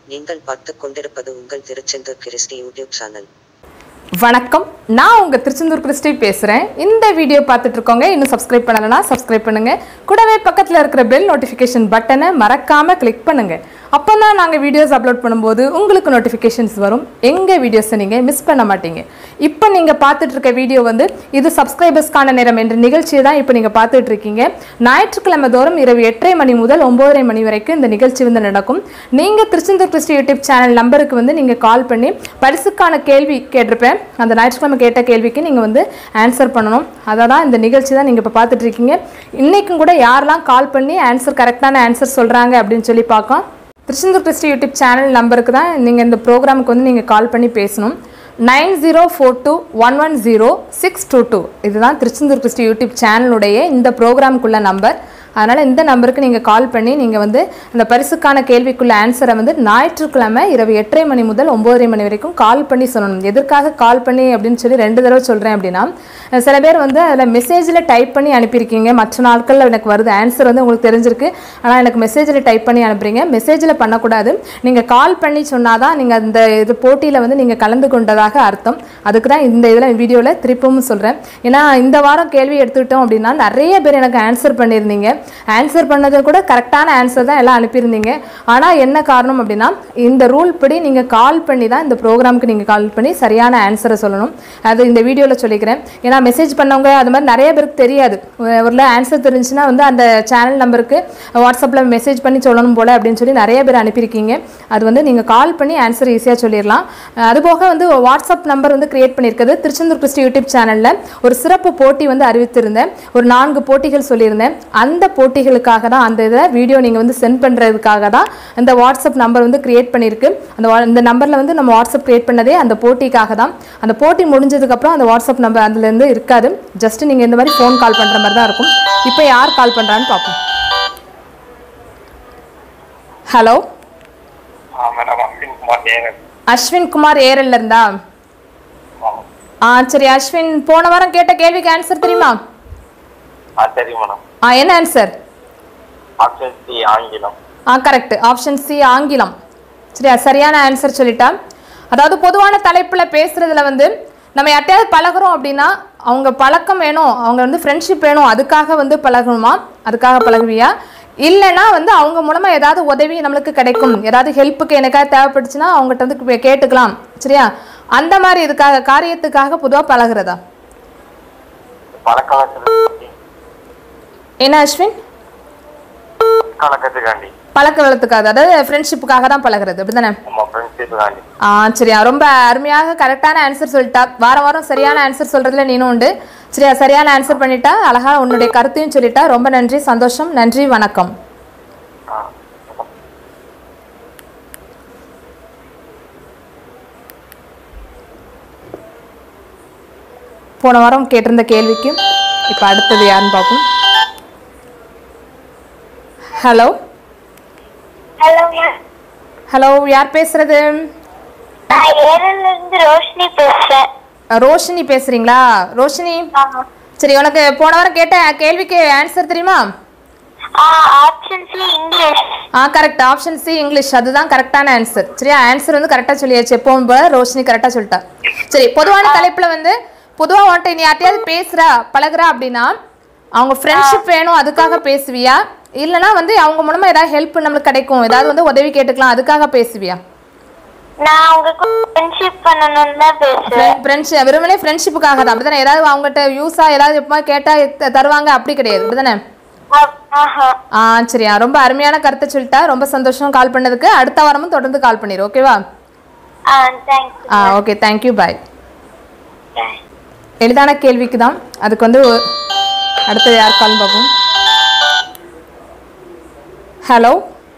நீங்கள் பார்த்துக் கொண்டிருப்பது உங்கள் திருச்செந்தூர் கிறிஸ்டி யூடியூப் சேனல் வணக்கம் நான் உங்கள் திருச்செந்தூர் கிறிஸ்டி பேசுகிறேன் இந்த வீடியோ பார்த்துட்டு இருக்கோங்க இன்னும் சப்ஸ்கிரைப் பண்ணலைன்னா சப்ஸ்கிரைப் பண்ணுங்க கூடவே பக்கத்தில் இருக்கிற பெல் நோட்டிஃபிகேஷன் பட்டனை மறக்காமல் கிளிக் பண்ணுங்க அப்போ தான் நாங்கள் வீடியோஸ் அப்லோட் பண்ணும்போது உங்களுக்கு நோட்டிஃபிகேஷன்ஸ் வரும் எங்கள் வீடியோஸை நீங்கள் மிஸ் பண்ண மாட்டீங்க இப்போ நீங்கள் பார்த்துட்டு இருக்க வீடியோ வந்து இது சப்ஸ்கிரைபர்ஸ்க்கான நேரம் என்ற நிகழ்ச்சியை தான் இப்போ நீங்கள் பார்த்துட்டு இருக்கீங்க ஞாயிற்றுக்கிழமை தோறும் இரவு எட்டரை மணி முதல் ஒம்போதரை மணி வரைக்கும் இந்த நிகழ்ச்சி வந்து நடக்கும் நீங்கள் திருச்செந்தூர் கிறிஸ்டி யூடியூப் சேனல் நம்பருக்கு வந்து நீங்கள் கால் பண்ணி பரிசுக்கான கேள்வி கேட்டிருப்பேன் அந்த ஞாயிற்றுக்கிழமை கேட்ட கேள்விக்கு நீங்கள் வந்து ஆன்சர் பண்ணணும் அதை தான் இந்த நிகழ்ச்சி தான் நீங்கள் இப்போ பார்த்துட்டு இருக்கீங்க இன்றைக்கும் கூட யாரெல்லாம் கால் பண்ணி ஆன்சர் கரெக்டான ஆன்சர் சொல்கிறாங்க அப்படின்னு சொல்லி பார்க்கலாம் திருச்செந்தூர் கிறிஸ்டி யூடியூப் சேனல் நம்பருக்கு தான் நீங்கள் இந்த ப்ரோக்ராமுக்கு வந்து நீங்கள் கால் பண்ணி பேசணும் nine zero four two one one zero six two two இதுதான் திருச்செந்தூர் கிறிஸ்டி யூடியூப் சேனலுடைய இந்த ப்ரோக்ராமுக்குள்ள நம்பர் அதனால் இந்த நம்பருக்கு நீங்கள் கால் பண்ணி நீங்கள் வந்து அந்த பரிசுக்கான கேள்விக்குள்ள ஆன்சரை வந்து ஞாயிற்றுக்கிழமை இரவு எட்டரை மணி முதல் ஒம்போதரை மணி வரைக்கும் கால் பண்ணி சொல்லணும் எதற்காக கால் பண்ணி அப்படின்னு சொல்லி ரெண்டு தடவை சொல்கிறேன் அப்படின்னா அஹ் சில பேர் வந்து அதில் மெசேஜில் டைப் பண்ணி அனுப்பியிருக்கீங்க மற்ற நாட்களில் எனக்கு வருது ஆன்சர் வந்து உங்களுக்கு தெரிஞ்சிருக்கு ஆனால் எனக்கு மெசேஜில் டைப் பண்ணி அனுப்புறீங்க மெசேஜில் பண்ணக்கூடாது நீங்கள் கால் பண்ணி சொன்னால் தான் நீங்கள் அந்த இது போட்டியில் வந்து நீங்கள் கலந்து கொண்டதாக அர்த்தம் அதுக்கு தான் இந்த இதில் வீடியோவில் திருப்பவும் சொல்கிறேன் ஏன்னா இந்த வாரம் கேள்வி எடுத்துக்கிட்டோம் அப்படின்னா நிறைய பேர் எனக்கு ஆன்சர் பண்ணியிருந்தீங்க ஆன்சர் பண்ணது கூட கரெக்டான ஆன்சர் தான் எல்லாம் அனுப்பியிருந்தீங்க ஆனால் என்ன காரணம் அப்படின்னா இந்த ரூல் படி நீங்கள் கால் பண்ணி தான் இந்த ப்ரோக்ராமுக்கு நீங்கள் கால் பண்ணி சரியான ஆன்சரை சொல்லணும் அது இந்த வீடியோவில் சொல்லிக்கிறேன் ஏன்னா மெசேஜ் பண்ணவங்க அது மாதிரி நிறைய பேருக்கு தெரியாது ஒரு ஆன்சர் தெரிஞ்சுன்னா வந்து அந்த சேனல் நம்பருக்கு வாட்ஸ்அப்பில் மெசேஜ் பண்ணி சொல்லணும் போல் அப்படின்னு சொல்லி நிறைய பேர் அனுப்பியிருக்கீங்க அது வந்து நீங்கள் கால் பண்ணி ஆன்சர் ஈஸியாக சொல்லிடலாம் அஹ் அதுபோக வந்து வாட்ஸ்அப் நம்பர் வந்து கிரியேட் பண்ணியிருக்கிறது திருச்செந்தூர் கிறிஸ்டி யூடியூப் சேனலில் ஒரு சிறப்பு போட்டி வந்து அறிவித்திருந்தேன் ஒரு நான்கு போட்டிகள் சொல்லியிருந்தேன் அந்த போட்டிகளுக்காக தான் அந்த இதை வீடியோ நீங்கள் வந்து சென்ட் பண்ணுறதுக்காக தான் அந்த வாட்ஸ்அப் நம்பர் வந்து கிரியேட் பண்ணியிருக்கு அந்த வா- இந்த நம்பரில் வந்து நம்ம வாட்ஸ்அப் கிரியேட் பண்ணதே அந்த போட்டிக்காக தான் அந்த போட்டி முடிஞ்சதுக்கப்புறம் அந்த வாட்ஸ்அப் நம்பர் அதுலேருந்து இருக்காது ஜஸ்ட் நீங்கள் இந்த மாதிரி ஃபோன் கால் பண்ணுற மாதிரி தான் இருக்கும் இப்போ யார் கால் பண்ணுறான்னு பார்ப்போம் ஹலோ ஆ மேடம் அஸ்வின் குமார் தேவன் அஸ்வின் குமார் ஏரல்ல இருந்தா ஆ சரி அஸ்வின் போன வாரம் கேட்ட கேள்விக்கு ஆன்சர் தெரியுமா ஆ சரி மேடம் ஆ என்ன ஆன்சர் ஆப்ஷன் சி ஆங்கிலம் ஆ கரெக்ட் ஆப்ஷன் சி ஆங்கிலம் சரியா சரியான ஆன்சர் சொல்லிட்டா அதாவது பொதுவான தலைப்பில் பேசுகிறதுல வந்து நம்ம யார்ட்டையாவது பழகுறோம் அப்படின்னா அவங்க பழக்கம் வேணும் அவங்க வந்து ஃப்ரெண்ட்ஷிப் வேணும் அதுக்காக வந்து பழகணுமா அதுக்காக பழகுவியா இல்லைன்னா வந்து அவங்க மூலமாக ஏதாவது உதவி நம்மளுக்கு கிடைக்கும் ஏதாவது ஹெல்ப்புக்கு எனக்காக தேவைப்பட்டுச்சுன்னா அவங்ககிட்ட வந்து கே- கேட்டுக்கலாம் சரியா அந்த மாதிரி இதுக்காக காரியத்துக்காக பொதுவாக பழகுறதா பழக்கவழக்கத்துக்காண்டி என்ன அஸ்வின் கணக்கத்துக்காண்டி பழக்க வளத்துக்காக அதாவது ஃப்ரெண்ட்ஷிப்புக்காக தான் பழகுறது அப்படிதானே நம்ம ஃப்ரெண்ட்ஷிப்புக்காண்டி ஆ சரியா ரொம்ப அருமையாக கரெக்டான ஆன்சர் சொல்லிட்டா வாரம் வாரம் சரியான ஆன்சர் சொல்றதுல நீனும் உண்டு சரியா சரியான ஆன்சர் பண்ணிட்டா அழகா உன்னுடைய கருத்தையும் சொல்லிட்டா ரொம்ப நன்றி சந்தோஷம் நன்றி வணக்கம் ஆ போன வாரம் கேட்டிருந்த கேள்விக்கு இப்போ அடுத்தது யாருன்னு பார்ப்போம் ஹலோ ஹலோ மேம் ஹலோ யார் பேசுறது நான் ஏரல்ல இருந்து ரோஷினி பேசுறேன் ரோஷினி பேசுறீங்களா ரோஷினி ஆமா. சரி உனக்கு போன வாரம் கேட்ட கேள்விக்கு ஆன்சர் தெரியுமா ஆ ஆப்ஷன் சி இங்கிலீஷ் ஆ கரெக்ட் ஆப்ஷன் சி இங்கிலீஷ் அதுதான் கரெக்டான ஆன்சர் சரியா ஆன்சர் வந்து கரெக்டாக சொல்லியாச்சு எப்பவும் போல ரோஷினி கரெக்டாக சொல்லிட்டா சரி பொதுவான தலைப்பில் வந்து பொதுவாக உன்ட்ட நீ யார்ட்டையாவது பேசுகிறா பழகுறா அப்படின்னா அவங்க ஃப்ரெண்ட்ஷிப் வேணும் அதுக்காக பேசுவியா இல்லைனா வந்து அவங்க மூலமாக ஏதாவது ஹெல்ப் நம்மளுக்கு கிடைக்கும் ஏதாவது வந்து உதவி கேட்டுக்கலாம் அதுக்காக பேசுவியா நான் உங்க கூட ஃப்ரெண்ட்ஷிப் பண்ணணும்னு தான் பேசுறேன் ஃப்ரெண்ட்ஷிப் வெறுமனே ஃப்ரெண்ட்ஷிப்புக்காக தான் அப்படிதானே ஏதாவது அவங்ககிட்ட யூஸாக ஏதாவது எப்போ கேட்டால் தருவாங்க அப்படி கிடையாது அப்படிதானே ஆ- ஆஹா ஆ சரியா ரொம்ப அருமையான கருத்தை சொல்லிட்டா ரொம்ப சந்தோஷம் கால் பண்ணதுக்கு அடுத்த வாரமும் தொடர்ந்து கால் பண்ணிடு ஓகேவா ஆ தேங்க்ஸ் ஆ ஓகே தேங்க்யூ பாய் எளிதான கேள்விக்கு தான் அதுக்கு வந்து ஒ- அடுத்தது யார் கால் பார்ப்போம் ஹலோ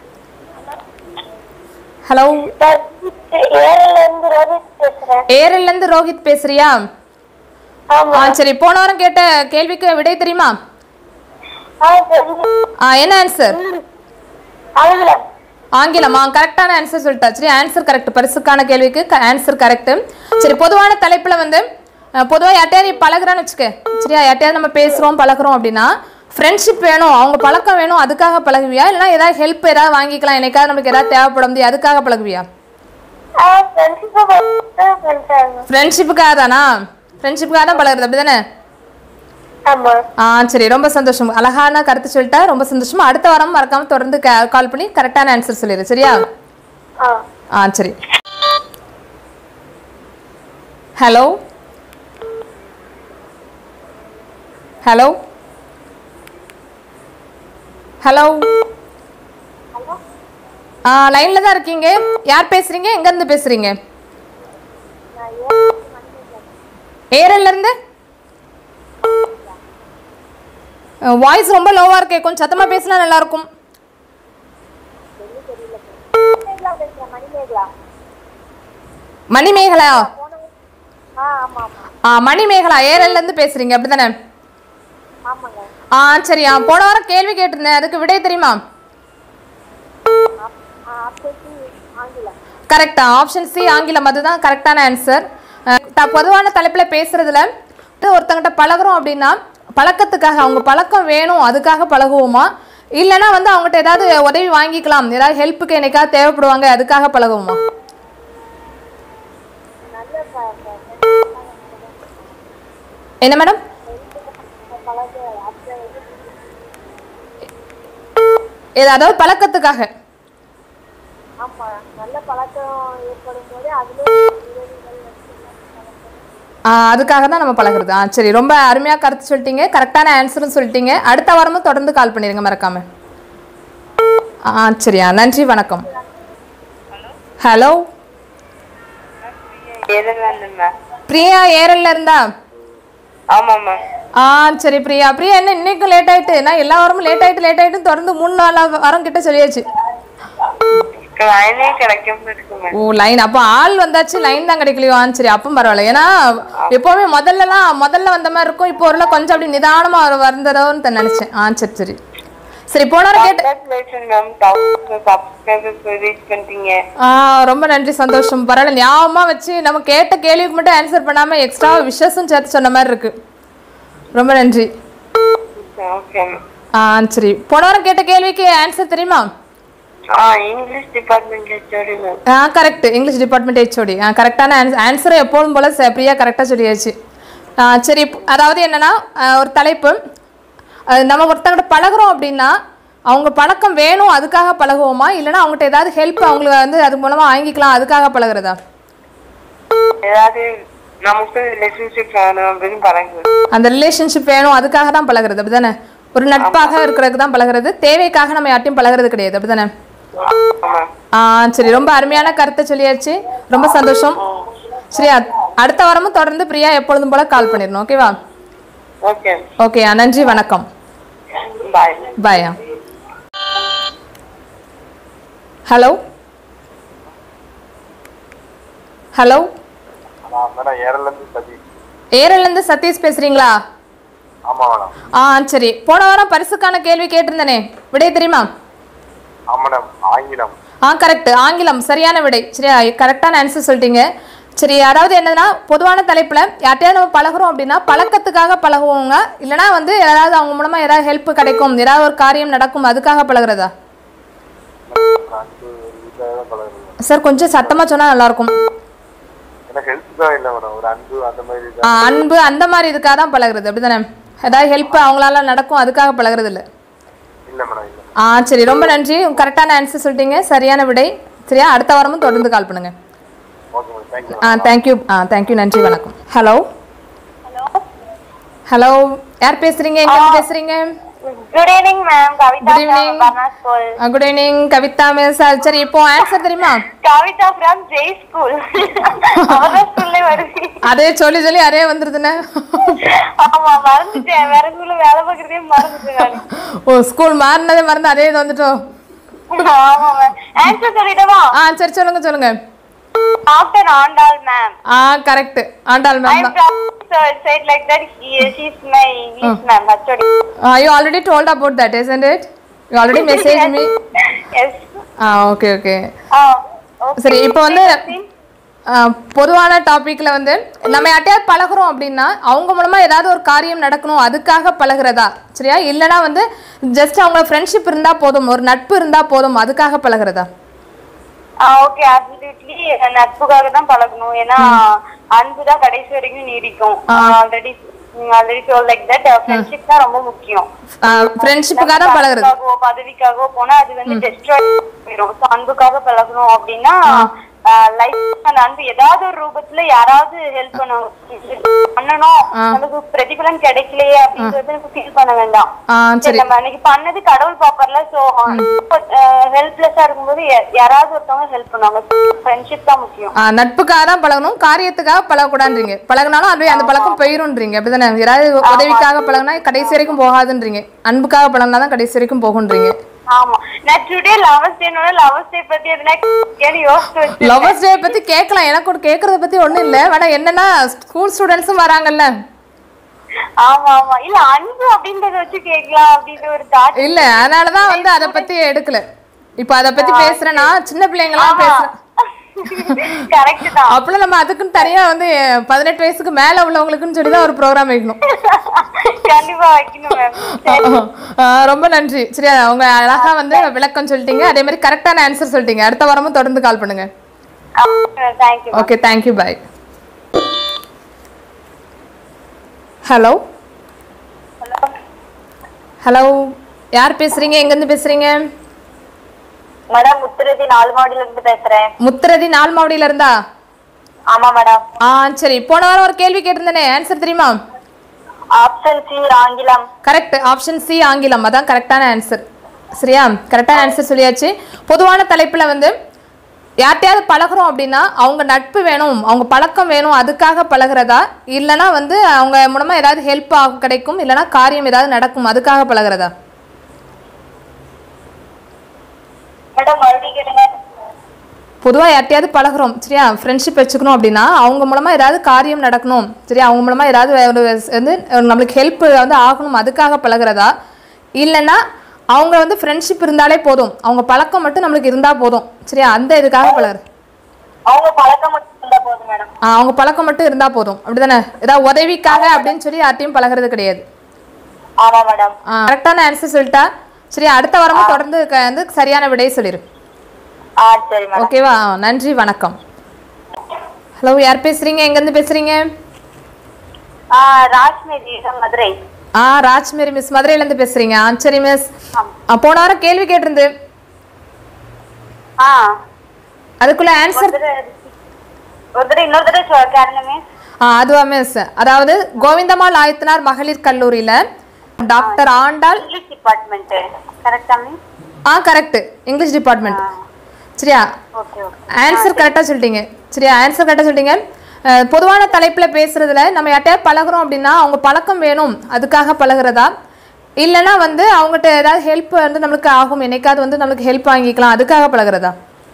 ஹலோ ஏரல்ல இருந்து ரோஹித் பேசுறேன் ஏரல்லேருந்து ரோஹித் பேசுறியா ஆமா ஆ சரி போன வாரம் கேட்ட கேள்விக்கு விடை தெரியுமா ஆ தெரியும் ஆ என்ன ஆன்சர் ஆங்கிலம் ஆங்கிலமா கரெக்டான ஆன்சர் சொல்லிட்டா சரி ஆன்சர் கரெக்ட் பரிசுக்கான கேள்விக்கு ஆன்சர் கரெக்ட் சரி பொதுவான தலைப்பில் வந்து பொதுவாக யார்ட்டையாவது நீ பழகுறான்னு வச்சுக்க சரியா யார்ட்டையாவது நம்ம பேசுகிறோம் பழகுறோம் அப்படின்னா ஃப்ரெண்ட்ஷிப் வேணும் அவங்க பழக்கம் வேணும் அதுக்காக பழகுவியா இல்லைனா ஏதாவது ஹெல்ப் ஏதாவது வாங்கிக்கலாம் என்னைக்காவது நமக்கு ஏதாவது தேவைப்படும் முடியும் அதுக்காக பழகுவியா ஃப்ரெண்ட்ஷிப்பை ஃப்ரெண்ட்ஸ் ஆகும் ஃப்ரெண்ட்ஷிப்புக்காக தானா ஃப்ரெண்ட்ஷிப்புக்காக தான் பழகுறது அப்படி தானே ஆமா ஆ சரி ரொம்ப சந்தோஷம் அழகான கருத்து சொல்லிட்டா ரொம்ப சந்தோஷமா அடுத்த வாரம் மறக்காம தொடர்ந்து கால் பண்ணி கரெக்டான ஆன்சர் சொல்லிடு சரியா ஆ ஆ சரி ஹலோ ஹலோ ஹலோ ஆ லைனில் தான் இருக்கீங்க யார் பேசுறீங்க எங்கேருந்து பேசுறீங்க ஏரல்ல இருந்து வாய்ஸ் ரொம்ப லோவாக இருக்கே கொஞ்சம் சத்தமாக பேசினா நல்லா இருக்கும் மணிமேகலா ஆ ஆமா ஆமா ஆ மணிமேகலா ஏரல்ல இருந்து பேசுறீங்க அப்படிதானே ஆமாங்க ஆ சரி ஆ போன வாரம் கேள்வி கேட்டிருந்தேன் அதுக்கு விடை தெரியுமா ஆ அப்போதைக்கு ஆங்கிலம் கரெக்டா ஆப்ஷன் சி ஆங்கிலம் அதுதான் கரெக்டான ஆன்சர் பொதுவான தலைப்பில் பேசுறதுல வந்து ஒருத்தங்கிட்ட பழகுறோம் அப்படின்னா பழக்கத்துக்காக அவங்க பழக்கம் வேணும் அதுக்காக பழகுவோமா இல்லைன்னா வந்து அவங்ககிட்ட ஏதாவது உதவி வாங்கிக்கலாம் ஏதாவது ஹெல்ப்புக்கு என்னைக்காவது தேவைப்படுவாங்க அதுக்காக பழகுவோமா நல்ல ப- என்ன மேடம் பழக அப்போ இது அதாவது பழக்கத்துக்காக ஆமா நல்ல பழக்கம் ஏற்படும் போது அதுல உதவிகள் ஆ, அதுக்காக தான் நம்ம பழகுறது ஆ சரி ரொம்ப அருமையாக கருத்து சொல்லிட்டீங்க கரெக்டான ஆன்சரும் சொல்லிட்டீங்க அடுத்த வாரமும் தொடர்ந்து கால் பண்ணிடுங்க மறக்காம ஆ சரியா நன்றி வணக்கம் ஹலோ எதுல பிரியா ஏரல்ல இருந்தா ஆமா மேம் ஆ சரி பிரியா பிரியா என்ன இன்னைக்கும் லேட் ஆயிட்டு நான் எல்லா வாரமும் லேட் ஆயிட்டு லேட் ஆயிட்டு தொடர்ந்து மூணு நாலு வாரம் கிட்ட சொல்லியாச்சு லைனே கிடைக்காம இருக்கு மேம் ஓ லைன் அப்போ ஆள் வந்தாச்சு லைன் தான் கிடைக்கலையோ ஆ சரி அப்பவும் பரவாயில்ல ஏன்னா எப்போவுமே முதல்லலாம் முதல்ல வந்த மாதிரி இருக்கும் இப்போ ஒரு கொஞ்சம் அப்படி நிதானமா வர வந்ததோன்னு நினைச்சேன் ஆ சரி சரி சரி போன வாரம் கேட்டு congratulation ma'am thousand subscribers reach பண்ணிட்டீங்க ஆ ரொம்ப நன்றி சந்தோஷம் பரவாயில்ல ஞாபகமா வச்சு நம்ம கேட்ட கேள்விக்கு மட்டும் ஆன்சர் பண்ணாம எக்ஸ்ட்ரா விஷஸும் சேர்த்து சொன்ன மாதிரி இருக்கு ரொம்ப நன்றி ஓகே மேம் ஆ சரி போன வாரம் கேட்ட கேள்விக்கு ஆன்சர் தெரியுமா ஆ இங்கிலீஷ் டிபார்ட்மெண்ட் ஹெச்ஓடி மேம் ஆ கரெக்ட் இங்கிலீஷ் டிபார்ட்மெண்ட் ஹெச்ஓடி ஆ கரெக்டான ஆன்சர் ஆன்சரை எப்போதும் போல ச- பிரியா கரெக்டாக சொல்லியாச்சு ஆ, சரி இப்ப- அதாவது என்னன்னா ஆ, ஒரு தலைப்பு அது நம்ம ஒருத்தங்கிட்ட பழகுறோம் அப்படின்னா அவங்க பழக்கம் வேணும் அதுக்காக பழகுவோமா இல்லைன்னா அவங்ககிட்ட ஏதாவது ஹெல்ப் அவங்களுக்கு வந்து அது மூலமாக வாங்கிக்கலாம் அதுக்காக பழகுறதா ஏதாவது நமக்கு ரிலேஷன்ஷிப் வேணும் அப்படின்னு பழகுது அந்த ரிலேஷன்ஷிப் வேணும் அதுக்காக தான் பழகுறது அப்படிதானே ஒரு நட்பாக இருக்கிறதுக்கு தான் பழகுறது தேவைக்காக நம்ம யார்ட்டையும் பழகுறது கிடையாது அப்படிதானே ஆமா ஆ சரி ரொம்ப அருமையான கருத்தை சொல்லியாச்சு ரொம்ப சந்தோஷம் சரி அ- அடுத்த வாரமும் தொடர்ந்து பிரியா எப்பொழுதும் போல கால் பண்ணிடணும் ஓகேவா ஓகே ஓகே நன்றி வணக்கம் பாய் பாயா ஹலோ ஹலோ நான் மேடம் ஏரலேருந்து சதீஷ் ஏரல்லேருந்து சதீஷ் பேசுறீங்களா ஆமா மேடம் ஆ சரி போன வாரம் பரிசுக்கான கேள்வி கேட்டிருந்தேனே விடை தெரியுமா ஆ மேடம் ஆங்கிலம் ஆ கரெக்ட் ஆங்கிலம் சரியான விடை சரியா கரெக்டான ஆன்சர் சொல்லிட்டீங்க சரி அதாவது என்னன்னா பொதுவான தலைப்பில் யார்ட்டையாவது நம்ம பழகுறோம் அப்படின்னா பழக்கத்துக்காக பழகுவோங்க இல்லைனா வந்து யாராவது அவங்க மூலமாக ஏதாவது ஹெல்ப் கிடைக்கும் ஏதாவது ஒரு காரியம் நடக்கும் அதுக்காக பழகுறதா ஒரு அன்பு ஒரு வீட்டில் தான் பழகுறது சார் கொஞ்சம் சத்தமாக சொன்னால் நல்லாயிருக்கும் ஏன்னா ஹெல்த் தான் இல்லை மேடம் ஒரு அன்பு அந்த மாதிரி ஆ, தான் அன்பு அந்த மாதிரி இதுக்காக தான் பழகுறது அப்படிதானே ஏதாவது ஹெல்ப் அவங்களால நடக்கும் அதுக்காக பழகுறது இல்லை இல்லை மேடம் இல்லை ஆ சரி ரொம்ப நன்றி கரெக்டான ஆன்சர் சொல்லிட்டீங்க சரியான விடை சரியா அடுத்த வாரமும் தொடர்ந்து கால் பண்ணுங்க ஓகே மேடம் தேங்க்யூ ஆ தேங்க்யூ ஆ தேங்க்யூ நன்றி வணக்கம் ஹலோ ஹலோ யார் பேசுறீங்க எங்க இருந்து பேசுறீங்க good evening ma'am Kavitha Good evening. from Varna school good evening Kavitha miss சரி இப்போ ஆன்சர் தெரியுமா கவிதா ஃப்ரம் ஜெய் ஸ்கூல் அவங்க ஸ்கூல்ல வருது அதே சொல்லி சொல்லி அதே வந்துருதுன்னு ஆமா மறந்துட்டேன் வேற ஸ்கூல்ல வேலை பார்க்கறதே மறந்துட்டேன் நானு. ஓ ஸ்கூல் மாறினதே மறந்து அதே இது வந்துட்டோம் ஆமா மேம் ஆன்சர் சொல்லிடவா ஆ சரி சொல்லுங்க சொல்லுங்க ஆஃப்டர் ஆண்டாள் மேம் ஆ correct Andal I ma'am from said like that he she's my English ma'am HOD you already told about that isn't it you already message me yes ஆ ஓகே ஓகே ஆ okay சரி இப்போ வந்து ஆஹ் பொதுவான டாபிக்ல வந்து நம்ம யார்ட்டையாவது பழகுறோம் அப்படின்னா அவங்க மூலமா ஏதாவது ஒரு காரியம் நடக்கணும் அதுக்காக பழகுறதா சரியா இல்லைன்னா வந்து ஜஸ்ட் அவங்க ஃப்ரெண்ட்ஷிப் இருந்தா போதும் ஒரு நட்பு இருந்தா போதும் அதுக்காக பழகுறதா ஓகே அப்சல்யூட்லி நட்புக்காக தான் பழகணும் ஏன்னா அன்பு தான் கடைசி வரைக்கும் நீடிக்கும் already already soul like that friendship தான் ரொம்ப முக்கியம் ஃப்ரெண்ட்ஷிப்புக்காக தான் பழகுறது பதவிக்காகவோ பதவிக்காகவோ போனா அது வந்து டெஸ்ட்ராய் போயிடும் So, அன்புக்காக பழகணும் அப்படின்னா லைஃப் அந்த அன்பு ஏதாவது ஒரு ரூபத்துல யாராவது ஹெல்ப் பண்ணணும் பண்ணணும் நமக்கு பிரதிபலன் கிடைக்கலையே அப்படின்றது எனக்கு ஃபீல் பண்ண வேண்டாம் ஆ சரி, சரி நம்ம அன்னைக்கு பண்ணது கடவுள் பாப்பர்ல சோ ஹெல்ப்லெஸ்ஸா இருக்கும்போது யா- யாராவது ஒருத்தவங்க ஹெல்ப் பண்ணுவாங்க ஃப்ரெண்ட்ஷிப் தான் முக்கியம் ஆ, நட்புக்காக தான் பழகணும் காரியத்துக்காக பழகக்கூடாதுன்றீங்க பழகுனாலும் அதுவே அந்த பழக்கம் போயிரும்ன்றீங்க அப்படிதானே யாராவது உதவிக்காக பழகுனா கடைசி வரைக்கும் போகாதுன்றீங்க அன்புக்காக பழகுனா தான் கடைசி வரைக்கும் போகுன்றீங்க ஆமா நான் டுடே லவர்ஸ் டேனோட லவர்ஸ் டே பத்தி எதுனா கேள்வி யோசிச்சு வச்சு லவர்ஸ் டே பத்தி கேட்கலாம் எனக்கு ஒரு கேட்கறத பத்தி ஒண்ணும் இல்ல வேணா என்னன்னா ஸ்கூல் ஸ்டூடெண்ட்ஸும் வராங்கல்ல ஆமா ஆமா இல்ல அன்பு அப்படின்றத வச்சு கேட்கலாம் அப்படின்ற ஒரு தாட் இல்ல அதனாலதான் வந்து அதை பத்தி எடுக்கல இப்ப அதை பத்தி பேசுறேன்னா சின்ன பிள்ளைங்கலாம் பேசுறேன் கரெக்ட் தான் அப்பெல்லாம் நம்ம அதுக்குன்னு தனியா வந்து பதினெட்டு வயசுக்கு மேல உள்ளவங்களுக்குன்னு சொல்லி தான் ஒரு ப்ரோக்ராம் வைக்கணும் கண்டிப்பா வைக்கணும் மேம் ஆ, ரொம்ப நன்றி சரியா உங்க அழகா வந்து விளக்கம் சொல்லிட்டீங்க அதே மாதிரி கரெக்டான ஆன்சர் சொல்லிட்டீங்க அடுத்த வாரமும் தொடர்ந்து கால் பண்ணுங்க thank you okay thank you bye hello hello யார் பேசுறீங்க எங்கேருந்து பேசுறீங்க மேடம் முத்துரதி நாலு மாடியில இருந்து பேசுறேன் முத்துரதி நால் மாவடியில இருந்தா ஆமா மேடம் ஆ சரி போன வாரம் ஒரு கேள்வி கேட்டிருந்தேனே ஆன்சர் தெரியுமா ஆப்ஷன் சி ஆங்கிலம் கரெக்ட் ஆப்ஷன் சி ஆங்கிலம் அதான் கரெக்டான ஆன்சர் சரியா கரெக்டான ஆன்சர் சொல்லியாச்சு பொதுவான தலைப்பில் வந்து யார்ட்டையாவது பழகுறோம் அப்படின்னா அவங்க நட்பு வேணும் அவங்க பழக்கம் வேணும் அதுக்காக பழகுறதா இல்லைனா வந்து அவங்க மூலமாக ஏதாவது ஹெல்ப் கிடைக்கும் இல்லைனா காரியம் ஏதாவது நடக்கும் அதுக்காக பழகுறதா மேடம் மறுபடியும் கேளுங்க பொதுவாக யார்ட்டையாவது பழகுறோம் சரியா ஃப்ரெண்ட்ஷிப் வச்சுக்கணும் அப்படின்னா அவங்க மூலமாக ஏதாவது காரியம் நடக்கணும் சரியா அவங்க மூலமாக ஏதாவது ஒரு வந்து நம்மளுக்கு ஹெல்ப் வந்து ஆகணும் அதுக்காக பழகுறதா இல்லைன்னா அவங்க வந்து ஃப்ரெண்ட்ஷிப் இருந்தாலே போதும் அவங்க பழக்கம் மட்டும் நம்மளுக்கு இருந்தால் போதும் சரியா அந்த இதுக்காக பழகுறது அவங்க பழக்கம் மட்டும் இருந்தா போதும் மேடம் ஆ, அவங்க பழக்கம் மட்டும் இருந்தால் போதும் அப்படிதானே ஏதாவது உதவிக்காக அப்படின்னு சொல்லி யார்ட்டையும் பழகுறது கிடையாது ஆமா மேடம் கரெக்டான ஆன்சர் சொல்லிட்டா சரி அடுத்த வாரமும் தொடர்ந்து க- வந்து சரியான விடையை சொல்லிடு ஆ சரி மேடம் ஓகேவா ஆ, நன்றி வணக்கம் ஹலோ யார் பேசுறீங்க எங்கேருந்து பேசுறீங்க ஆ ராஜ்மேரி மதுரை ஆ ராஜ்மேரி மிஸ் மதுரையிலேருந்து பேசுறீங்க ஆ சரி மிஸ் போன வாரம் கேள்வி கேட்டிருந்து ஆ அதுக்குள்ள ஆன்சர் ஒரு தடவை ஒரு தடவை இன்னொரு தடவை சொ- கேளுங்க மிஸ் ஆ அதுவா மிஸ் அதாவது கோவிந்தம்மாள் ஆயத்தனார் மகளிர் கல்லூரியில டாக்டர் ஆண்டாள் இங்கிலீஷ் டிபார்ட்மெண்ட் கரெக்டா மிஸ் ஆ கரெக்ட் இங்கிலீஷ் டிபார்ட்மெண்ட் சரியா ஓகே ஓகே ஆன்சர் கரெக்டாக சொல்லிட்டீங்க சரியா ஆன்சர் கரெக்டாக சொல்லிட்டீங்க அஹ், பொதுவான தலைப்பில் பேசுறதுல நம்ம யார்ட்டையாவது பழகுறோம் அப்படின்னா அவங்க பழக்கம் வேணும் அதுக்காக பழகுறதா இல்லைன்னா வந்து அவங்ககிட்ட ஏதாவது ஹெல்ப் வந்து நம்மளுக்கு ஆகும் என்னைக்காவது வந்து நம்மளுக்கு ஹெல்ப் வாங்கிக்கலாம் அதுக்காக பழகுறதா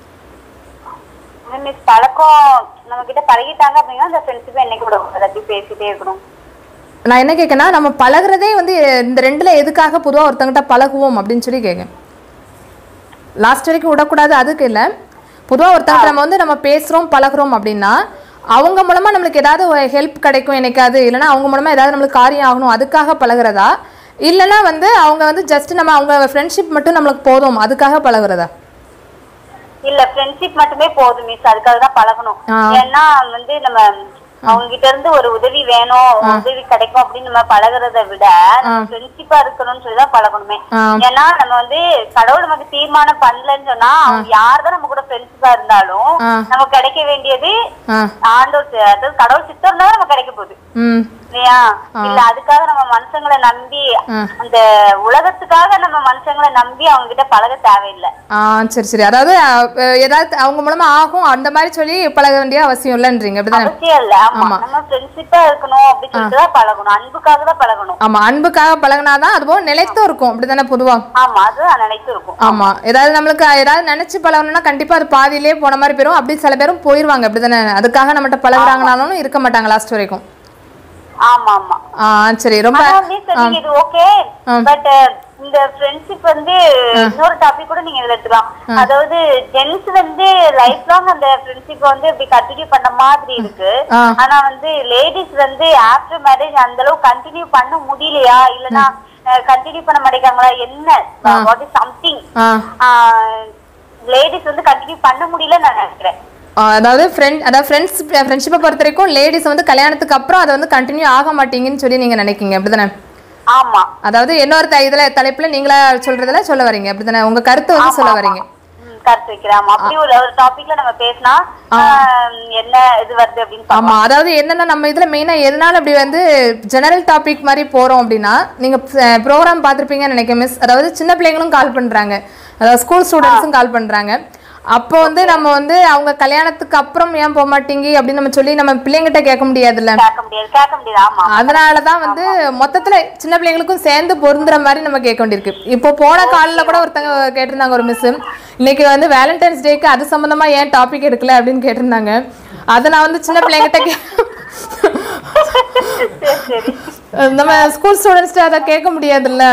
மிஸ் பழக்கம் நம்ம கிட்ட பழகிட்டாங்க அப்படின்னா அந்த ஃப்ரெண்ட்ஷிப் என்னைக்கு விட எல்லாத்தையும் பேசிட்டே இருக்கணும் நான் என்ன கேட்கேன்னா நம்ம பழகுறதே வந்து இந்த ரெண்டுல எதுக்காக பொதுவாக ஒருத்தங்கிட்ட பழகுவோம் அப்படின்னு சொல்லி கேட்கேன் லாஸ்ட் வரைக்கும் விடக்கூடாது அதுக்கு இல்லை பொதுவாக ஒருத்தங்கிட்ட நம்ம வந்து நம்ம பேசுகிறோம் பழகுறோம் அப்படின்னா அவங்க மூலமாக நம்மளுக்கு ஏதாவது ஹெல்ப் கிடைக்கும் என்னைக்காவது இல்லைன்னா அவங்க மூலமாக ஏதாவது நம்மளுக்கு காரியம் ஆகணும் அதுக்காக பழகுறதா இல்லைன்னா வந்து அவங்க வந்து ஜஸ்ட் நம்ம அவங்க ஃப்ரெண்ட்ஷிப் மட்டும் நம்மளுக்கு போதும் அதுக்காக பழகுறதா இல்ல ஃப்ரெண்ட்ஷிப் மட்டுமே போதும் மிஸ் அதுக்காக தான் பழகணும் ஆ. ஏன்னா வந்து நம்ம அவங்க கிட்ட இருந்து ஒரு உதவி வேணும் உதவி கிடைக்கும் அப்படின்னு நம்ம பழகுறத விட ஃப்ரெண்ட்ஷிப்பா இருக்கணும்னு சொல்லி தான் பழகணுமே ஆ. ஏன்னா நம்ம வந்து கடவுள் நமக்கு தீர்மானம் பண்ணலன்னு சொன்னா அவங்க யார்தான் நம்ம கூட ஃப்ரெண்ட்ஷிப்பா இருந்தாலும் ஆ. நமக்கு கிடைக்க வேண்டியது ஆ ஆண்டோர் சி- அதாவது கடவுள் சித்தம் தான் நமக்கு கிடைக்க போகுது ம் இல்லையா இல்ல அதுக்காக நம்ம மனுஷங்களை நம்பி ஆ. அந்த உலகத்துக்காக நம்ம மனுஷங்களை நம்பி அவங்க கிட்ட பழக தேவையில்லை ஆ சரி சரி அதாவது அஹ், ஏதாவது அவங்க மூலமா ஆகும் அந்த மாதிரி சொல்லி பழக வேண்டிய அவசியம் இல்லைன்றீங்க அப்படிதானே அவசியம் இல்ல ஆமா நம்ம ஃப்ரெண்ட்ஷிப்பா இருக்கணும் அப்படின்னு சொல்லிட்டு தான் பழகணும் அன்புக்காக தான் பழகணும் ஆமா அன்புக்காக பழகுனாதான் அதுவும் நிலைத்தும் இருக்கும் அப்படிதானே பொதுவா ஆமா அது நினைத்து இருக்கும் ஆமா ஏதாவது நம்மளுக்கு ஏதாவது நினைச்சு பழகணும்னா கண்டிப்பா அது பாதியிலே போன மாதிரி போயிரும் அப்படி சில பேரும் போயிருவாங்க அப்படிதானே அதுக்காக நம்மகிட்ட பழகுறாங்கனாலும் இருக்க மாட்டாங்க லாஸ்ட் வரைக்கும் ஆமா ஆமா ஆ சரி ரொம்ப ஆனா miss, நீங்க இது ஓகே ஆ. பட் இந்த ஃப்ரெண்ட்ஷிப் வந்து இன்னொரு டாபிக் கூட நீங்க இதுல எடுத்துக்கலாம் அதாவது ஜென்ஸ் வந்து லைஃப் லாங் அந்த ஃப்ரெண்ட்ஷிப் வந்து இப்படி கண்டினியூ பண்ண மாதிரி இருக்கு ஆ. ஆனா வந்து லேடிஸ் வந்து ஆஃப்டர் மேரேஜ் அந்த அளவு கண்டினியூ பண்ண முடியலையா இல்லனா கண்டினியூ பண்ண மாட்டேங்கிறாங்களா என்ன what is something ah ladies வந்து கண்டினியூ பண்ண முடியல நான் நினைக்கிறேன் ஆ, அதாவது ஃப்ரெண்ட் அதாவது ஃப்ரெண்ட்ஸ் ஃப்ரெண்ட்ஷிப்பை பொறுத்த வரைக்கும் லேடிஸ் வந்து கல்யாணத்துக்கு அப்புறம் அதை வந்து கண்டினியூ ஆக மாட்டீங்கன்னு சொல்லி நீங்கள் நினைக்கிங்க அப்படிதானே ஆமா அதாவது இன்னொரு த இதில் தலைப்பில் நீங்களா சொல்றதுல சொல்ல வரீங்க அப்படிதானே உங்கள் கருத்தை வந்து சொல்ல வரீங்க ம், கருத்து வைக்கிறேன் அப்படி ஒரு ஒரு டாபிக்ல நம்ம பேசினா என்ன இது வருது அப்படின்னு பார்க்கலாம். ஆமா அதாவது என்னன்னா நம்ம இதுல மெயினா எதனால அப்படி வந்து ஜெனரல் டாபிக் மாதிரி போறோம் அப்படின்னா நீங்க ப்ரோக்ராம் பார்த்திருப்பீங்கன்னு நினைக்கிறேன் மிஸ் அதாவது சின்ன பிள்ளைங்களும் கால் பண்றாங்க அதாவது ஸ்கூல் ஸ்டூடெண்ட்ஸும் கால் பண்றாங்க அப்போ வந்து நம்ம வந்து அவங்க கல்யாணத்துக்கு அப்புறம் ஏன் போக மாட்டீங்க அப்படின்னு நம்ம சொல்லி நம்ம பிள்ளைங்கிட்ட கேட்க முடியாதுல்ல கேட்க முடியாது கேட்க முடியாது ஆமா அதனால தான் வந்து மொத்தத்துல சின்ன பிள்ளைங்களுக்கும் சேர்ந்து பொருந்துற மாதிரி நம்ம கேட்க வேண்டியிருக்கு இப்போ போன காலில் கூட ஒருத்தங்க கேட்டிருந்தாங்க ஒரு மிஸ் இன்னைக்கு வந்து வேலண்டைன்ஸ் டேக்கு அது சம்பந்தமா ஏன் டாபிக் எடுக்கல அப்படின்னு கேட்டிருந்தாங்க அதை நான் வந்து சின்ன பிள்ளைங்கிட்ட கே சரி சரி நம்ம ஸ்கூல் ஸ்டூடெண்ட்ஸ்ட்டு அதை கேட்க முடியாதுல்ல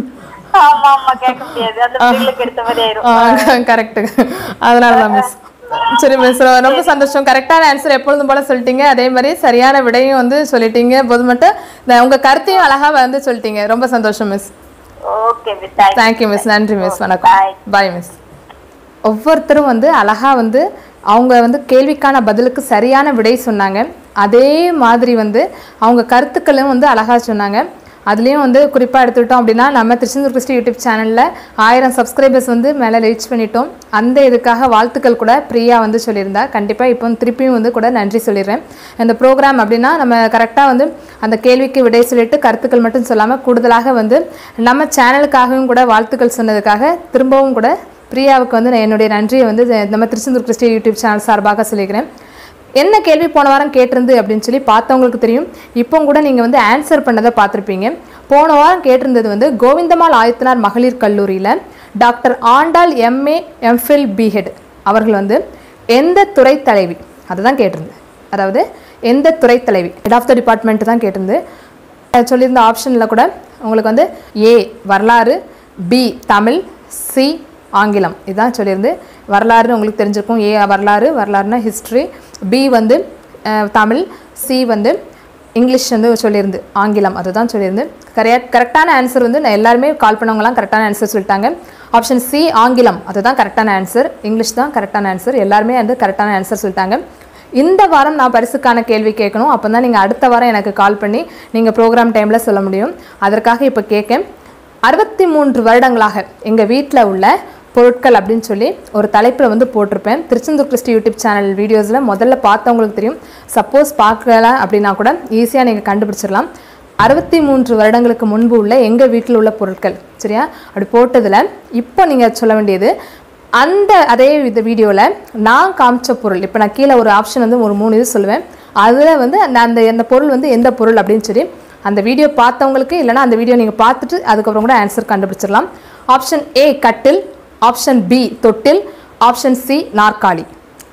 ஆமா ஆமா கேட்க முடியாது அந்த பிள்ளைகளுக்கு எடுத்த மாதிரி ஆயிரும் கரெக்டு அதனால தான் மிஸ் சரி மிஸ் ரொம்ப சந்தோஷம் கரெக்டான ஆன்சர் எப்பொழுதும் போல சொல்லிட்டீங்க அதே மாதிரி சரியான விடையும் வந்து சொல்லிட்டீங்க போது மட்டும் இந்த உங்க கருத்தையும் அழகா வந்து சொல்லிட்டீங்க ரொம்ப சந்தோஷம் miss okay miss thank you thank you miss நன்றி மிஸ் வணக்கம் Bye. பாய் மிஸ் ஒவ்வொருத்தரும் வந்து அழகா வந்து அவங்க வந்து கேள்விக்கான பதிலுக்கு சரியான விடை சொன்னாங்க அதே மாதிரி வந்து அவங்க கருத்துக்களும் வந்து அழகா சொன்னாங்க அதுலேயும் வந்து குறிப்பாக எடுத்துக்கிட்டோம் அப்படின்னா நம்ம திருச்செந்தூர் கிறிஸ்டி யூடியூப் சேனலில் ஆயிரம் சப்ஸ்கிரைபர்ஸ் வந்து மேலே ரீச் பண்ணிட்டோம் அந்த இதுக்காக வாழ்த்துக்கள் கூட பிரியா வந்து சொல்லியிருந்தா கண்டிப்பாக இப்போ திருப்பியும் வந்து கூட நன்றி சொல்லிடுறேன் இந்த ப்ரோக்ராம் அப்படின்னா நம்ம கரெக்டாக வந்து அந்த கேள்விக்கு விடை சொல்லிட்டு கருத்துக்கள் மட்டும் சொல்லாமல் கூடுதலாக வந்து நம்ம சேனலுக்காகவும் கூட வாழ்த்துக்கள் சொன்னதுக்காக திரும்பவும் கூட பிரியாவுக்கு வந்து நான் என்னுடைய நன்றியை வந்து இது- நம்ம திருச்செந்தூர் கிறிஸ்டி யூடியூப் சேனல் சார்பாக சொல்லிக்கிறேன் என்ன கேள்வி போன வாரம் கேட்டிருந்து அப்படின்னு சொல்லி பார்த்தவங்களுக்கு தெரியும் இப்போ கூட நீங்கள் வந்து ஆன்சர் பண்ணதை பார்த்துருப்பீங்க போன வாரம் கேட்டிருந்தது வந்து கோவிந்தமால் ஆயத்தனார் மகளிர் கல்லூரியில் doctor Andal MA MPhil PhD அவர்கள் வந்து எந்த துறை தலைவி அதை தான் கேட்டிருந்து அதாவது எந்த துறை தலைவி ஹெட் ஆஃப் த டிபார்ட்மெண்ட் தான் கேட்டிருந்து அஹ் சொல்லியிருந்த ஆப்ஷனில் கூட உங்களுக்கு வந்து ஏ வரலாறு பி தமிழ் சி ஆங்கிலம் இதுதான் சொல்லியிருந்து வரலாறுன்னு உங்களுக்கு தெரிஞ்சிருக்கும் ஏ வரலாறு வரலாறுனா ஹிஸ்ட்ரி பி வந்து அஹ், தமிழ் சி வந்து இங்கிலீஷ் வந்து சொல்லியிருந்து ஆங்கிலம் அதுதான் சொல்லியிருந்து கரெக்ட் கரெக்டான ஆன்சர் வந்து நான் எல்லாருமே கால் பண்ணவங்கலாம் கரெக்டான ஆன்சர் சொல்லிட்டாங்க ஆப்ஷன் சி ஆங்கிலம் அதுதான் கரெக்டான ஆன்சர் இங்கிலீஷ் தான் கரெக்டான ஆன்சர் எல்லாருமே வந்து கரெக்டான ஆன்சர் சொல்லிட்டாங்க இந்த வாரம் நான் பரிசுக்கான கேள்வி கேட்கணும் அப்போ தான் நீங்கள் அடுத்த வாரம் எனக்கு கால் பண்ணி நீங்கள் ப்ரோக்ராம் டைமில் சொல்ல முடியும் அதற்காக இப்போ கேட்கேன் அறுபத்தி மூன்று வருடங்களாக எங்கள் வீட்டில் உள்ள பொருட்கள் அப்படின்னு சொல்லி ஒரு தலைப்பில் வந்து போட்டிருப்பேன் திருச்செந்தூர் கிறிஸ்டி யூடியூப் சேனல் வீடியோஸில் முதல்ல பார்த்தவங்களுக்கு தெரியும் சப்போஸ் பார்க்கல அப்படின்னா கூட ஈஸியாக நீங்கள் கண்டுபிடிச்சிடலாம் அறுபத்தி மூன்று வருடங்களுக்கு முன்பு உள்ள எங்கள் வீட்டில் உள்ள பொருட்கள் சரியா அப்படி போட்டதில் இப்போ நீங்கள் சொல்ல வேண்டியது அந்த அதே இது வீடியோவில் நான் காமிச்ச பொருள் இப்போ நான் கீழே ஒரு ஆப்ஷன் வந்து ஒரு மூணு இது சொல்லுவேன் அதில் வந்து அந்த அந்த அந்த பொருள் வந்து எந்த பொருள் அப்படின்னு சொல்லி அந்த வீடியோ பார்த்தவங்களுக்கு இல்லைனா அந்த வீடியோ நீங்கள் பார்த்துட்டு அதுக்கப்புறம் கூட ஆன்சர் கண்டுபிடிச்சிடலாம் ஆப்ஷன் ஏ கட்டில் ஆப்ஷன் பி தொட்டில் ஆப்ஷன் சி நாற்காலி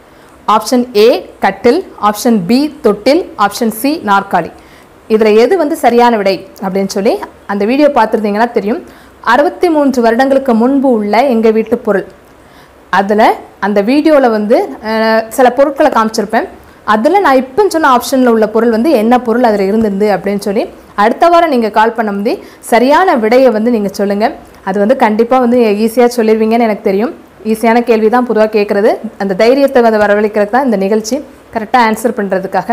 ஆப்ஷன் ஏ கட்டில் ஆப்ஷன் பி தொட்டில் ஆப்ஷன் சி நாற்காலி இதில் எது வந்து சரியான விடை அப்படின்னு சொல்லி அந்த வீடியோ பார்த்துருந்தீங்கன்னா தெரியும் அறுபத்தி மூன்று வருடங்களுக்கு முன்பு உள்ள எங்கள் வீட்டு பொருள் அதில் அந்த வீடியோவில் வந்து அஹ், சில பொருட்களை காமிச்சிருப்பேன் அதில் நான் இப்போ சொன்ன ஆப்ஷனில் உள்ள பொருள் வந்து என்ன பொருள் அதில் இருந்திருந்து அப்படின்னு சொல்லி அடுத்த வாரம் நீங்கள் கால் பண்ண முந்தி சரியான விடையை வந்து நீங்கள் சொல்லுங்கள் அது வந்து கண்டிப்பாக வந்து ஈஸியாக சொல்லிடுவீங்கன்னு எனக்கு தெரியும் ஈஸியான கேள்வி தான் பொதுவாக கேட்குறது அந்த தைரியத்தை வந்து வரவழைக்கிறது தான் இந்த நிகழ்ச்சி கரெக்டாக ஆன்சர் பண்ணுறதுக்காக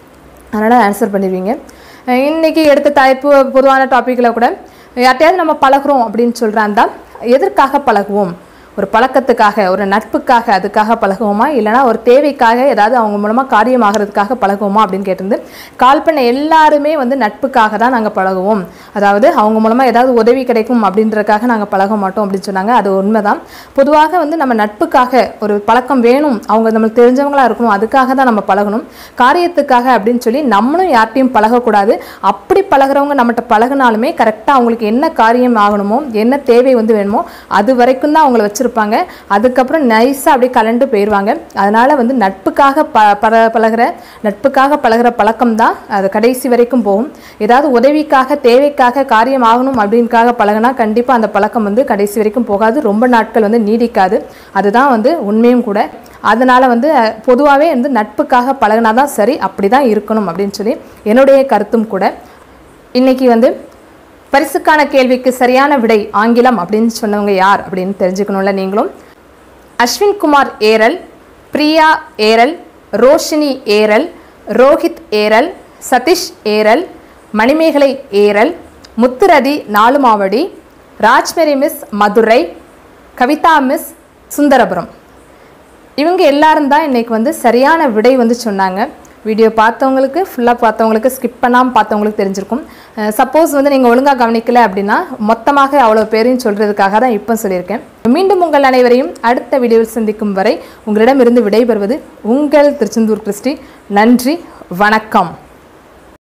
அதனால் ஆன்சர் பண்ணிடுவீங்க அஹ் இன்னைக்கு எடுத்த தலைப்பு பொதுவான டாப்பிக்கில் கூட யார்ட்டையாவது நம்ம பழகுறோம் அப்படின்னு சொல்கிறாந்தா எதற்காக பழகுவோம் ஒரு பழக்கத்துக்காக ஒரு நட்புக்காக அதுக்காக பழகுவோமா இல்லைனா ஒரு தேவைக்காக ஏதாவது அவங்க மூலமாக காரியமாகிறதுக்காக பழகுவோமா அப்படின்னு கேட்டிருந்து கால் பண்ண எல்லாருமே வந்து நட்புக்காக தான் நாங்கள் பழகுவோம் அதாவது அவங்க மூலமாக ஏதாவது உதவி கிடைக்கும் அப்படின்றதுக்காக நாங்கள் பழக மாட்டோம் அப்படின்னு சொன்னாங்க அது உண்மைதான் பொதுவாக வந்து நம்ம நட்புக்காக ஒரு பழக்கம் வேணும் அவங்க நம்மளுக்கு தெரிஞ்சவங்களா இருக்கணும் அதுக்காக தான் நம்ம பழகணும் காரியத்துக்காக அப்படின்னு சொல்லி நம்மளும் யார்ட்டையும் பழகக்கூடாது அப்படி பழகுறவங்க நம்மகிட்ட பழகுனாலுமே கரெக்டாக அவங்களுக்கு என்ன காரியம் ஆகணுமோ என்ன தேவை வந்து வேணுமோ அது வரைக்கும் தான் அவங்கள வச்சு பிடிச்சிருப்பாங்க அதுக்கப்புறம் நைஸாக அப்படியே கலண்டு போயிடுவாங்க அதனால் வந்து நட்புக்காக ப பல பழகிற நட்புக்காக பழகிற பழக்கம் தான் அது கடைசி வரைக்கும் போகும் ஏதாவது உதவிக்காக தேவைக்காக காரியம் ஆகணும் அப்படின்காக பழகினா கண்டிப்பாக அந்த பழக்கம் வந்து கடைசி வரைக்கும் போகாது ரொம்ப நாட்கள் வந்து நீடிக்காது அதுதான் வந்து உண்மையும் கூட அதனால் வந்து பொதுவாகவே வந்து நட்புக்காக பழகினா தான் சரி அப்படி தான் இருக்கணும் அப்படின்னு சொல்லி என்னுடைய கருத்தும் கூட இன்னைக்கு வந்து பரிசுக்கான கேள்விக்கு சரியான விடை ஆங்கிலம் அப்படின்னு சொன்னவங்க யார் அப்படின்னு தெரிஞ்சுக்கணும்ல நீங்களும் அஸ்வின் குமார் ஏரல் பிரியா ஏரல் ரோஷினி ஏரல் ரோஹித் ஏரல் சதீஷ் ஏரல் மணிமேகலை ஏரல் முத்துரதி நாலுமாவடி ராஜ்மேரி மிஸ் மதுரை கவிதா மிஸ் சுந்தரபுரம் இவங்க எல்லாரும் தான் இன்னைக்கு வந்து சரியான விடை வந்து சொன்னாங்க வீடியோ பார்த்தவங்களுக்கு ஃபுல்லாக பார்த்தவங்களுக்கு ஸ்கிப் பண்ணாமல் பார்த்தவங்களுக்கு தெரிஞ்சிருக்கும் சப்போஸ் வந்து நீங்கள் ஒழுங்காக கவனிக்கல அப்படின்னா மொத்தமாக அவ்வளோ பேரையும் சொல்கிறதுக்காக தான் இப்போ சொல்லியிருக்கேன் மீண்டும் உங்கள் அனைவரையும் அடுத்த வீடியோவில் சந்திக்கும் வரை உங்களிடமிருந்து விடைபெறுவது உங்கள் திருச்செந்தூர் கிறிஸ்டி நன்றி வணக்கம்